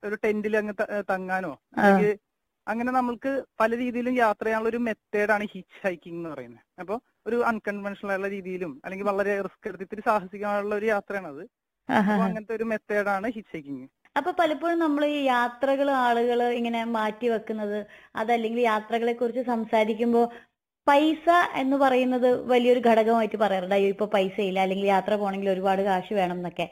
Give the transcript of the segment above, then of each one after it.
ഒരു ടെന്റിൽ അങ്ങ് ത- തങ്ങാനോ അല്ലെങ്കിൽ അങ്ങനെ നമ്മൾക്ക് പല രീതിയിലും യാത്ര ചെയ്യാനുള്ള ഒരു മെത്തേഡാണ് ഹിച്ച് ഹൈക്കിംഗ് എന്ന് പറയുന്നത് അപ്പോൾ ഒരു അൺകൺവെൻഷണൽ ആയുള്ള രീതിയിലും അല്ലെങ്കിൽ വളരെ റിസ്ക് എടുത്ത് ഇത്തിരി സാഹസികമായുള്ള ഒരു യാത്രയാണ് അത് ആഹാ. അപ്പൊ അങ്ങനത്തെ ഒരു മെത്തേഡാണ് ഹിച്ച് ഹൈക്കിംഗ് അപ്പൊ പലപ്പോഴും നമ്മൾ ഈ യാത്രകൾ ആളുകൾ ഇങ്ങനെ മാറ്റി വെക്കുന്നത് അതല്ലെങ്കിൽ യാത്രകളെ കുറിച്ച് സംസാരിക്കുമ്പോൾ പൈസ എന്ന് പറയുന്നത് വലിയൊരു ഘടകമായിട്ട് പറയാറുണ്ട് അയ്യോ ഇപ്പൊ പൈസ ഇല്ല അല്ലെങ്കിൽ യാത്ര പോകണമെങ്കിൽ ഒരുപാട് കാശ് വേണം എന്നൊക്കെ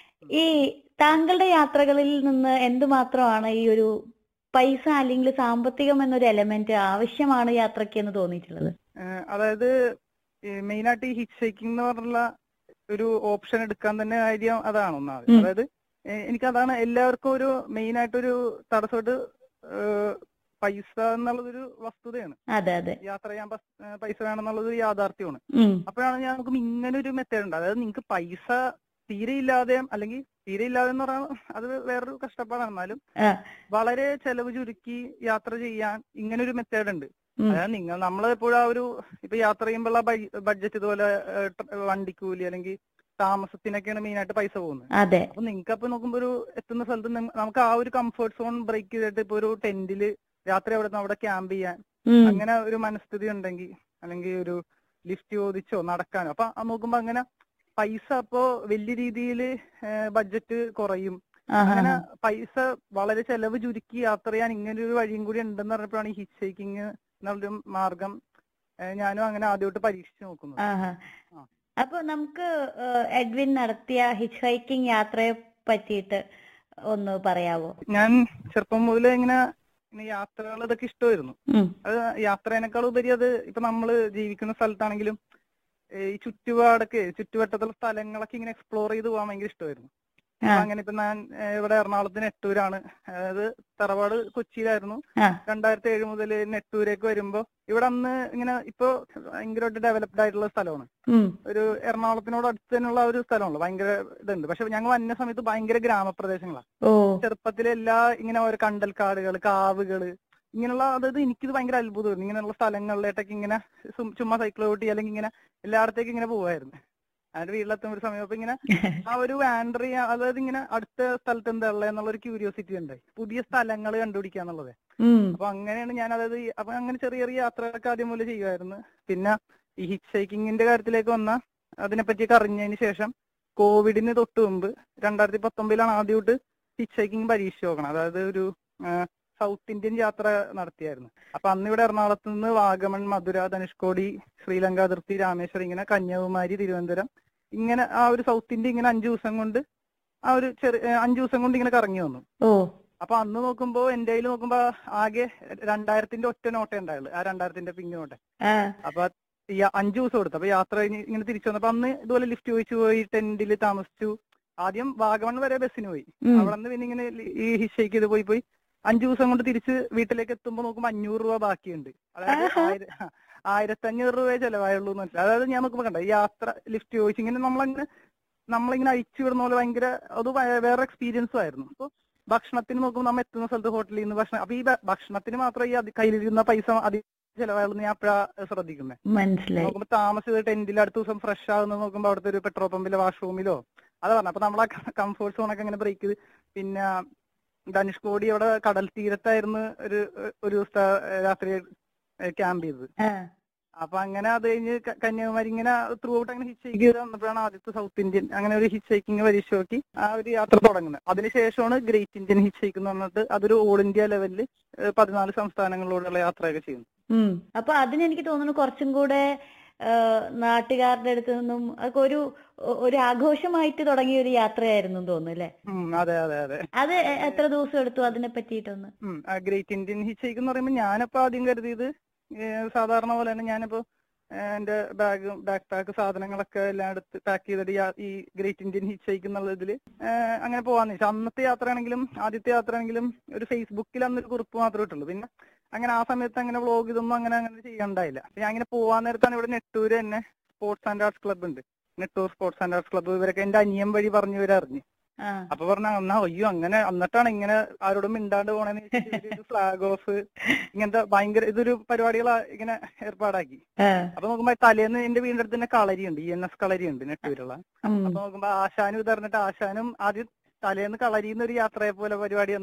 ഈ താങ്കളുടെ യാത്രകളിൽ നിന്ന് എന്തുമാത്രമാണ് ഈ ഒരു പൈസ അല്ലെങ്കിൽ സാമ്പത്തികം എന്നൊരു എലമെന്റ് ആവശ്യമാണ് യാത്രയ്ക്ക് എന്ന് തോന്നിയിട്ടുള്ളത് അതായത് മെയിൻ ആയിട്ട് ഈ ഹിച്ച് ഹൈക്കിംഗ് എന്ന് പറഞ്ഞുള്ള ഒരു ഓപ്ഷൻ എടുക്കാൻ തന്നെ കാര്യം അതാണ് ഒന്നാമത് ഉം. അതായത് ഏഹ് എനിക്ക് അതാണ് എല്ലാവർക്കും ഒരു മെയിൻ ആയിട്ടൊരു തടസ്സമായിട്ട് ഏഹ് പൈസ എന്നുള്ളതൊരു വസ്തുതയാണ് അതെ അതെ യാത്ര ചെയ്യാൻ പസ്- ഏഹ് പൈസ വേണമെന്നുള്ളത് ഒരു യാഥാർത്ഥ്യമാണ് ഉം അപ്പോഴാണ് ഞാൻ നമുക്ക് ഇങ്ങനെ ഒരു മെത്തേഡ് ഉണ്ട് അതായത് നിങ്ങൾക്ക് പൈസ തീരെ ഇല്ലാതെ അല്ലെങ്കിൽ തീരെ ഇല്ലാതെ എന്ന് പറയാൻ അത് വേറൊരു കഷ്ടപ്പാടാണ് എന്നാലും ആ. വളരെ ചെലവ് ചുരുക്കി യാത്ര ചെയ്യാൻ ഇങ്ങനെ ഒരു മെത്തേഡ് ഉണ്ട് ഉം. അതായത് നിങ്ങൾ നമ്മൾ എപ്പോഴും ആ ഒരു ഇപ്പൊ യാത്ര ചെയ്യുമ്പോഴുള്ള ബഡ്ജറ്റ് ഇതുപോലെ ഏഹ്, ട്ര- വണ്ടിക്കൂലി അല്ലെങ്കിൽ താമസത്തിനൊക്കെയാണ് മെയിൻ ആയിട്ട് പൈസ പോകുന്നത് അതെ അപ്പൊ നിങ്ങൾക്ക് അപ്പൊ നോക്കുമ്പോ ഒരു എത്തുന്ന സ്ഥലത്ത് നിങ്ങ- നമുക്ക് ആ ഒരു കംഫർട്ട് സോൺ ബ്രേക്ക് ചെയ്തിട്ട് ഇപ്പൊ ഒരു ടെന്റില് രാത്രി അവിടെ നിന്ന് അവിടെ ക്യാമ്പ് ചെയ്യാൻ ഉം അങ്ങനെ ഒരു മനസ്ഥിതി ഉണ്ടെങ്കിൽ അല്ലെങ്കിൽ ഒരു ലിഫ്റ്റ് ചോദിച്ചോ നടക്കാനോ അപ്പൊ അത് നോക്കുമ്പോ അങ്ങനെ പൈസ അപ്പോ വലിയ രീതിയിൽ ബഡ്ജറ്റ് കുറയും ആഹാ. അങ്ങനെ പൈസ വളരെ ചെലവ് ചുരുക്കി യാത്ര ചെയ്യാൻ ഇങ്ങനെ ഒരു വഴിയും കൂടി ഉണ്ടെന്ന് പറഞ്ഞപ്പോഴാണ് ഈ ഹിച്ച് ഹൈക്കിങ് എന്നുള്ളൊരു മാർഗം ഏഹ് ഞാനും അങ്ങനെ ആദ്യമായിട്ട് പരീക്ഷിച്ചു നോക്കുന്നത് ആഹാ. ആ. അപ്പൊ നമുക്ക് ഏഹ്, എഡ്വിൻ നടത്തിയ ഹിച്ച് ഹൈക്കിംഗ് യാത്രയെ പറ്റിയിട്ട് ഒന്ന് പറയാവോ ഞാൻ ചെറുപ്പം മുതലേ ഇങ്ങനെ ഇങ്ങനെ യാത്രകൾ ഇതൊക്കെ ഇഷ്ടമായിരുന്നു ഉം. അത് യാത്രേനേക്കാൾ ഉപരി അത് ഇപ്പൊ നമ്മള് ജീവിക്കുന്ന സ്ഥലത്താണെങ്കിലും ഏഹ് ഈ ചുറ്റുപാടൊക്കെ ചുറ്റുവട്ടത്തുള്ള സ്ഥലങ്ങളൊക്കെ ഇങ്ങനെ എക്സ്പ്ലോർ ചെയ്ത് പോകാൻ ഭയങ്കര ഇഷ്ടമായിരുന്നു ആ. അപ്പൊ അങ്ങനെ ഇപ്പൊ ഞാൻ ഏഹ് ഇവിടെ എറണാകുളത്ത് നെട്ടൂരാണ് അതായത് തറവാട് കൊച്ചിയിലായിരുന്നു ആ. രണ്ടായിരത്തി ഏഴ് മുതൽ നെട്ടൂരേക്ക് വരുമ്പോ ഇവിടെ അന്ന് ഇങ്ങനെ ഇപ്പൊ ഭയങ്കരമായിട്ട് ഡെവലപ്ഡ് ആയിട്ടുള്ള സ്ഥലമാണ് ഉം. ഒരു എറണാകുളത്തിനോട് അടുത്ത് തന്നെയുള്ള ഒരു സ്ഥലമാണല്ലോ ഭയങ്കര ഇതുണ്ട് പക്ഷെ ഞങ്ങൾ വന്ന സമയത്ത് ഭയങ്കര ഗ്രാമപ്രദേശങ്ങളാണ് ഓ ചെറുപ്പത്തിലെ എല്ലാ ഇങ്ങനെ ഓരോ കണ്ടൽക്കാടുകൾ കാവുകള് ഇങ്ങനെയുള്ള അതായത് എനിക്കിത് ഭയങ്കര അത്ഭുതമായിരുന്നു ഇങ്ങനെയുള്ള സ്ഥലങ്ങളിലേട്ടൊക്കെ ഇങ്ങനെ സും- ചുമ്മാ സൈക്കിൾ ഓട്ടി അല്ലെങ്കിൽ ഇങ്ങനെ എല്ലായിടത്തേക്കും ഇങ്ങനെ പോവായിരുന്നു അതിന്റെ വീട്ടിലെത്തുന്ന ഒരു സമയം അപ്പൊ ഇങ്ങനെ ആ ഒരു വാൻഡർ ചെയ്യാ അതായത് ഇങ്ങനെ അടുത്ത സ്ഥലത്ത് എന്താ ഉള്ളത് എന്നുള്ള ഒരു ക്യൂരിയോസിറ്റി ഉണ്ടായി പുതിയ സ്ഥലങ്ങൾ കണ്ടുപിടിക്കുക എന്നുള്ളത് ഉം. അപ്പൊ അങ്ങനെയാണ് ഞാൻ അതായത് ഈ- അപ്പൊ അങ്ങനെ ചെറിയ ചെറിയ യാത്രകളൊക്കെ ആദ്യം മുതൽ ചെയ്യുമായിരുന്നു പിന്നെ ഈ ഹിച്ച് ഹൈക്കിങ്ങിന്റെ കാര്യത്തിലേക്ക് വന്ന അതിനെപ്പറ്റിയൊക്കെ അറിഞ്ഞതിന് ശേഷം കോവിഡിന് തൊട്ട് മുമ്പ് രണ്ടായിരത്തി പത്തൊമ്പതിലാണ് ആദ്യമായിട്ട് ഹിച്ച് ഹൈക്കിംഗ് പരീക്ഷിച്ച് നോക്കണം അതായത് ഒരു സൗത്ത് ഇന്ത്യൻ യാത്ര നടത്തിയായിരുന്നു അപ്പൊ അന്ന് ഇവിടെ എറണാകുളത്ത് നിന്ന് വാഗമൺ മധുര ധനുഷ്കോടി ശ്രീലങ്ക അതിർത്തി രാമേശ്വരം ഇങ്ങനെ കന്യാകുമാരി തിരുവനന്തപുരം ഇങ്ങനെ ആ ഒരു സൗത്ത് ഇന്ത്യ ഇങ്ങനെ അഞ്ചു ദിവസം കൊണ്ട് ആ ഒരു ചെറിയ അഞ്ചു ദിവസം കൊണ്ട് ഇങ്ങനെ കറങ്ങി വന്നു ഓ അപ്പൊ അന്ന് നോക്കുമ്പോ എന്റെ കയ്യിൽ നോക്കുമ്പോ ആകെ രണ്ടായിരത്തിന്റെ ഒറ്റ നോട്ടേ ഉണ്ടായുള്ളൂ ആ രണ്ടായിരത്തിന്റെ പിങ്ക് നോട്ടെ ആ. അപ്പൊ ഈ അഞ്ചു ദിവസം എടുത്തു അപ്പൊ യാത്ര കഴിഞ്ഞ് ഇങ്ങനെ തിരിച്ചു വന്നപ്പോ അന്ന് ഇതുപോലെ ലിഫ്റ്റ് ചോദിച്ചു പോയി ടെന്റിൽ താമസിച്ചു ആദ്യം വാഗമൺ വരെ ബസ്സിന് പോയി ഉം. അവിടെ നിന്ന് പിന്നെ ഇങ്ങനെ ലി- ഈ ഹിഷേക്ക് ചെയ്ത് പോയി പോയി അഞ്ചു ദിവസം കൊണ്ട് തിരിച്ച് വീട്ടിലേക്ക് എത്തുമ്പോ നോക്കുമ്പോ അഞ്ഞൂറ് രൂപ ബാക്കിയുണ്ട് അതായത് ആഹാ. ആയിര- ആയിരത്തി അഞ്ഞൂറ് രൂപയെ ചെലവായുള്ളൂ എന്ന് മനസ്സിലായി അതായത് ഞാൻ നോക്കുമ്പോ കണ്ട ഈ യാത്ര ലിഫ്റ്റ് ചോദിച്ചു ഇങ്ങനെ നമ്മളങ്ങനെ നമ്മളിങ്ങനെ അയച്ചു വിടുന്ന പോലെ ഭയങ്കര അത് വേ- വേറെ എക്സ്പീരിയൻസും ആയിരുന്നു അപ്പൊ ഭക്ഷണത്തിന് നോക്കുമ്പോൾ നമ്മൾ എത്തുന്ന സ്ഥലത്ത് ഹോട്ടലിൽ നിന്ന് ഭക്ഷണം അപ്പൊ ഈ ഭ- ഭക്ഷണത്തിന് മാത്രം ഈ അതി- കയ്യിലിരുന്ന പൈസ അതി ചെലവായുള്ളൂ ഞാൻ അപ്പഴാ ശ്രദ്ധിക്കുന്നത് മനസ്സിലായി നോക്കുമ്പോ താമസിച്ചത് ടെന്റിൽ അടുത്ത ദിവസം ഫ്രഷ് ആകുന്നത് നോക്കുമ്പോ അവിടുത്തെ ഒരു പെട്രോൾ പമ്പിലെ വാഷ്റൂമിലോ അത് പറഞ്ഞു അപ്പൊ നമ്മളെ കംഫോർട്ട് സോൺ ഒക്കെ അങ്ങനെ ബ്രേക്ക് ചെയ്ത് പിന്നെ ധനുഷ്കോടി അവിടെ കടൽ തീരത്തായിരുന്നു ഒരു ഒരു ദിവസത്തെ രാത്രി ക്യാമ്പ് ചെയ്തത് ആ. അപ്പൊ അങ്ങനെ അത് കഴിഞ്ഞ് ക- കന്യാകുമാരി ഇങ്ങനെ ത്രൂ ഔട്ട് അങ്ങനെ ഹിച്ച് ഹൈക്ക് ചെയ്ത് വന്നപ്പോഴാണ് ആദ്യത്തെ സൗത്ത് ഇന്ത്യൻ അങ്ങനെ ഒരു ഹിച്ച് ഹൈക്കിങ് പരീക്ഷ നോക്കി ആ ഒരു യാത്ര തുടങ്ങുന്നത് അതിനുശേഷമാണ് ഗ്രേറ്റ് ഇന്ത്യൻ ഹിച്ച് ഹൈക്ക് എന്ന് പറഞ്ഞിട്ട് അതൊരു ഓൾ ഇന്ത്യ ലെവലിൽ പതിനാല് സംസ്ഥാനങ്ങളിലൂടെയുള്ള യാത്രയൊക്കെ ചെയ്യുന്നു ഉം. അപ്പൊ അതിന് എനിക്ക് തോന്നുന്നു കുറച്ചും കൂടെ ഏഹ്, നാട്ടുകാരുടെ അടുത്ത് നിന്നും അതൊക്കെ ഒരു ഒരു ആഘോഷമായിട്ട് തുടങ്ങിയ ഒരു യാത്രയായിരുന്നു എന്ന് തോന്നുന്നു അല്ലേ ഉം, അതെ അതെ അതെ അത് എ- എത്ര ദിവസം എടുത്തു അതിനെ പറ്റിയിട്ടൊന്ന് ഗ്രേറ്റ് ഇന്ത്യൻ ഹിച്ച് ഹൈക്ക് എന്ന് പറയുമ്പോൾ ഞാനിപ്പോ ആദ്യം കരുതിയത് ഏഹ് സാധാരണ പോലെ തന്നെ ഞാനിപ്പോ ഏഹ് എന്റെ ബാഗ് ബാക്ക് പാക്ക് സാധനങ്ങളൊക്കെ എല്ലാം എടുത്ത് പാക്ക് ചെയ്തിട്ട് യാ- ഈ ഗ്രേറ്റ് ഇന്ത്യൻ ഹിച്ച് ഹൈക്ക് എന്നുള്ള ഇതില് ഏഹ് അങ്ങനെ പോവാന്ന് വെച്ചാൽ അന്നത്തെ യാത്രയാണെങ്കിലും ആദ്യത്തെ യാത്രയാണെങ്കിലും ഒരു ഫേസ്ബുക്കിൽ അന്നൊരു കുറിപ്പ് മാത്രമേ ഇട്ടുള്ളൂ പിന്നെ അങ്ങനെ ആ സമയത്ത് അങ്ങനെ വ്ളോഗ് ഇതൊന്നും അങ്ങനെ അങ്ങനെ ചെയ്യണ്ടായില്ല അപ്പൊ ഞാൻ ഇങ്ങനെ പോവാൻ നേരത്താണ് ഇവിടെ നെട്ടൂര് തന്നെ സ്പോർട്സ് ആൻഡ് ആർട്സ് ക്ലബ്ബ് ഉണ്ട് Nettoor sports and arts club ഇവരൊക്കെ എന്റെ അനിയൻ വഴി പറഞ്ഞു ഇവരറിഞ്ഞു ആ അപ്പൊ പറഞ്ഞ എന്നാ അയ്യോ അങ്ങനെ എന്നിട്ടാണ് ഇങ്ങനെ ആരോടും മിണ്ടാണ്ട് പോണേന്ന് ഫ്ലാഗ് ഓഫ് ഇങ്ങനത്തെ ഭയങ്കര ഇതൊരു പരിപാടികൾ ഇങ്ങനെ ഏർപ്പാടാക്കി ആ. അപ്പൊ നോക്കുമ്പോ തലേന്ന് എന്റെ വീടിന്റെ അടുത്ത് തന്നെ കളരി ഉണ്ട് ഇ എൻ എസ് കളരി ഉണ്ട് നെട്ടൂരുള്ള ഉം. അപ്പൊ നോക്കുമ്പോ ആശാനും ഇത് പറഞ്ഞിട്ട് ആശാനും ആദ്യം തലേന്ന് കളരിന്ന് ഒരു യാത്രയെ പോലെ പരിപാടി